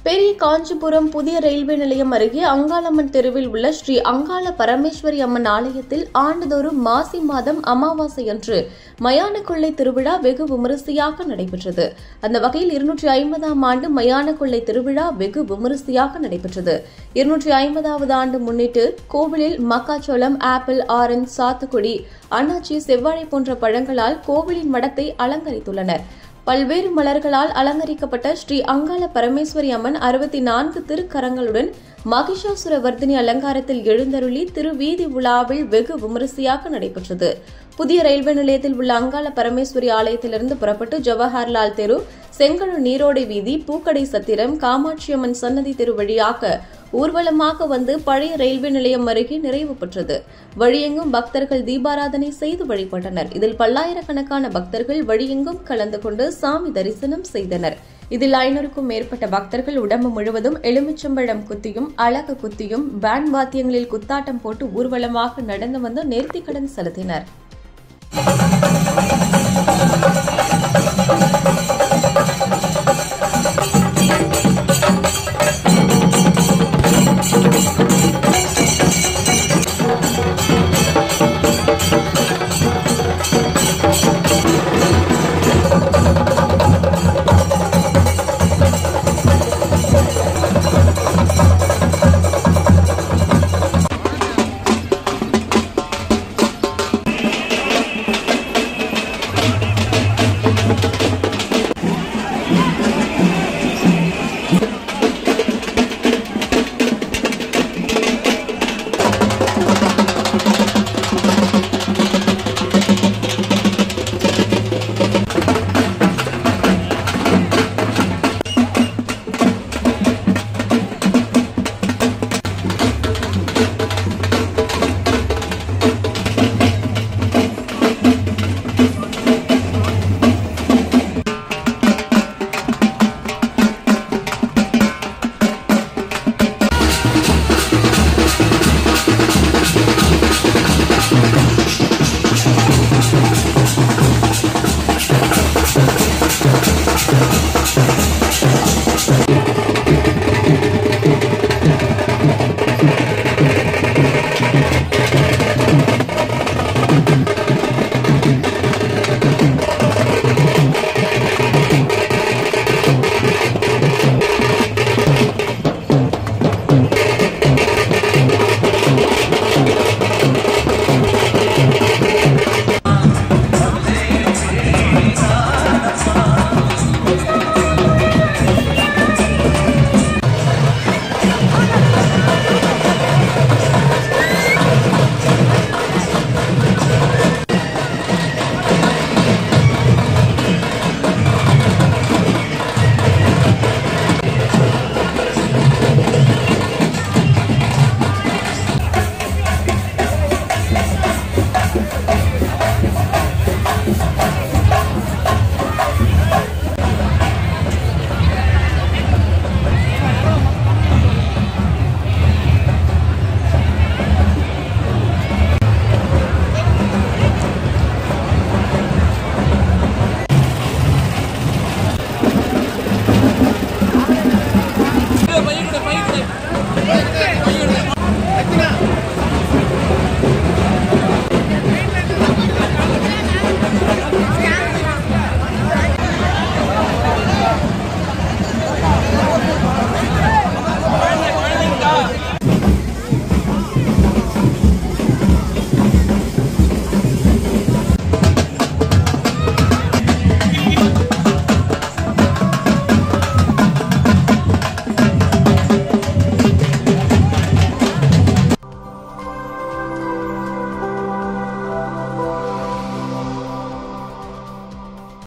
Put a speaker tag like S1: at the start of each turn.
S1: பெரிய காஞ்சிபுரம் புதிய ரயில்வே நிலையம் அருகே அங்காளம்மன் தெருவில் உள்ள ஸ்ரீ அங்காள பரமேஸ்வரி அம்மன் ஆலயத்தில் ஆண்டுதோறும் மாசி மாதம் அமாவாசை அன்று மயான கொள்ளை திருவிழா வெகு விமரிசையாக நடைபெற்றது அந்த வகையில் இருநூற்றி ஐம்பதாம் ஆண்டு மயான கொள்ளை திருவிழா வெகு விமரிசையாக நடைபெற்றது இருநூற்றி ஐம்பதாவது ஆண்டு முன்னிட்டு கோவிலில் மக்காச்சோளம் ஆப்பிள் ஆரஞ்சு சாத்துக்குடி அன்னாச்சி செவ்வாழை போன்ற பழங்களால் கோவிலின் மடத்தை அலங்கரித்துள்ளனர் பல்வேறு மலர்களால் அலங்கரிக்கப்பட்ட ஸ்ரீ அங்காள பரமேஸ்வரி அம்மன் அறுபத்தி நான்கு திருக்கரங்களுடன் மகிஷாசுர வர்தினி அலங்காரத்தில் எழுந்தருளி திருவீதி உலாவில் வெகு விமரிசையாக நடைபெற்றது புதிய ரயில்வே நிலையத்தில் உள்ள அங்காள பரமேஸ்வரி ஆலயத்திலிருந்து புறப்பட்டு ஜவஹர்லால் தெரு செங்கழு நீரோடை வீதி பூக்கடை சத்திரம் காமாட்சியம்மன் சன்னதி தெரு வழியாக ஊர்வலமாக வந்து பழைய ரயில்வே நிலையம் அருகே நிறைவு பெற்றது வழியெங்கும் பக்தர்கள் தீபாராதனை செய்து வழிபட்டனர் இதில் பல்லாயிரக்கணக்கான பக்தர்கள் வழியெங்கும் கலந்து கொண்டு சாமி தரிசனம் செய்தனர் இதில் ஐநூறுக்கும் மேற்பட்ட பக்தர்கள் உடம்பு முழுவதும் எலுமிச்சம்பழம் குத்தியும் அழகு குத்தியும் பேண்ட் வாத்தியங்களில் குத்தாட்டம் போட்டு ஊர்வலமாக நடந்து வந்து நேர்த்திக்கடன் செலுத்தினர்